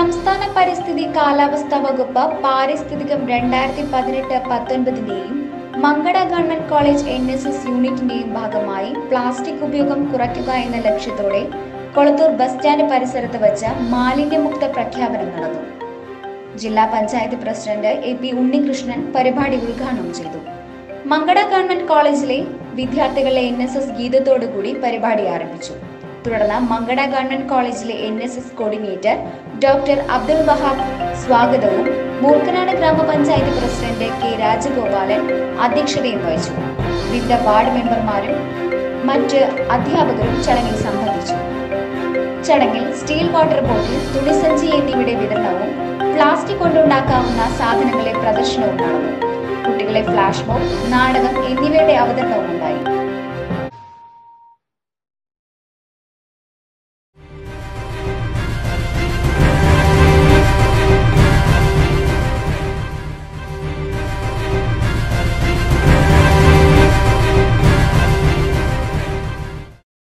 സംസ്ഥാന പരിസ്ഥിതി കാലാവസ്ഥാ വകുപ്പ് പാരിസ്ഥിതികം രണ്ടായിരത്തി പതിനെട്ട് പത്തൊൻപതിന്റെയും Mankada government college N S S യൂണിറ്റിന്റെയും ഭാഗമായി പ്ലാസ്റ്റിക് ഉപയോഗം കുറയ്ക്കുക എന്ന ലക്ഷ്യത്തോടെ കൊളത്തൂർ ബസ് സ്റ്റാൻഡ് പരിസരത്ത് വച്ച് മാലിന്യമുക്ത പ്രഖ്യാപനം നടന്നു ജില്ലാ panchayat president A P Unnikrishnan പരിപാടി ഉദ്ഘാടനം ചെയ്തു മങ്കട ഗവൺമെന്റ് കോളേജിലെ വിദ്യാർത്ഥികളെ എൻ എസ് എസ് ഗീതത്തോടുകൂടി പരിപാടി ആരംഭിച്ചു തുടർന്ന് മങ്കട ഗവൺമെന്റ് കോളേജിലെ N S S coordinator doctor Abdul Wahab സ്വാഗതവും മൂർക്കനാട് ഗ്രാമപഞ്ചായത്ത് പ്രസിഡന്റ് കെ രാജഗോപാലൻ അധ്യക്ഷതയും വഹിച്ചു വിവിധ വാർഡ് മെമ്പർമാരും മറ്റ് അധ്യാപകരും ചടങ്ങിൽ സംബന്ധിച്ചു ചടങ്ങിൽ സ്റ്റീൽ വാട്ടർ ബോട്ടിൽ തുണിസഞ്ചി എന്നിവയുടെ വിതരണവും പ്ലാസ്റ്റിക് കൊണ്ടുണ്ടാക്കാവുന്ന സാധനങ്ങളെ പ്രദർശനവും നടന്നു കുട്ടികളെ ഫ്ലാഷ് മോബ് നാടകം എന്നിവയുടെ അവതരണവും ഉണ്ടായി